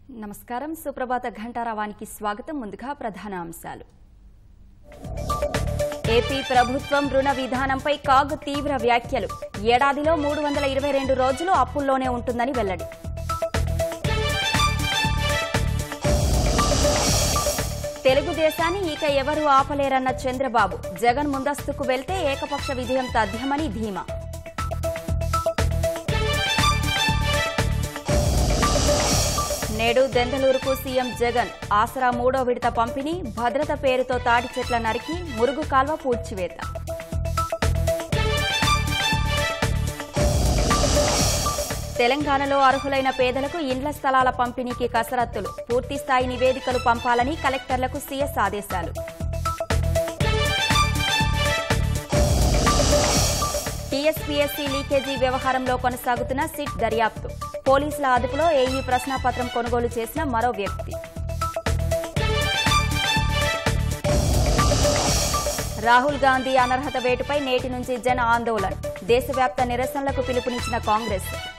నమస్కారం సుప్రభాత ఘంటారావానికి స్వాగతం ముందుగా ప్రధాన అంశాలు ఏపీ ప్రభుత్వం రుణ విధానంపై కాగ్ తీవ్ర వ్యాఖ్యలు ఏడాదిలో మూడు వందల ఇరవై రెండు రోజులు అప్పుల్లోనే ఉంటుందని వెల్లడి తెలుగుదేశాన్ని ఇక ఎవరూ ఆపలేరన్న చంద్రబాబు జగన్ ముందస్తుకు వెళ్తే ఏకపక్ష విజయం తథ్యమని ధీమా నేడు దెందలూరుకు సీఎం జగన్ ఆసరా మూడో విడత పంపిణీ భద్రత పేరుతో తాటి చెట్ల నరికి మురుగు కాల్వ పూడ్చివేత తెలంగాణలో అర్హులైన పేదలకు ఇండ్ల స్థలాల పంపిణీకి కసరత్తులు పూర్తిస్థాయి నివేదికలు పంపాలని కలెక్టర్లకు సీఎస్ ఆదేశాలు టీఎస్పీఎస్సీ లీకేజీ వ్యవహారంలో కొనసాగుతున్న సిట్ దర్యాప్తు పోలీసుల అదుపులో ఏఈ ప్రశ్నాపత్రం కొనుగోలు చేసిన మరో వ్యక్తి రాహుల్ గాంధీ అనర్హత వేటుపై నేటి నుంచి జన ఆందోళన దేశవ్యాప్త నిరసనలకు పిలుపునిచ్చిన కాంగ్రెస్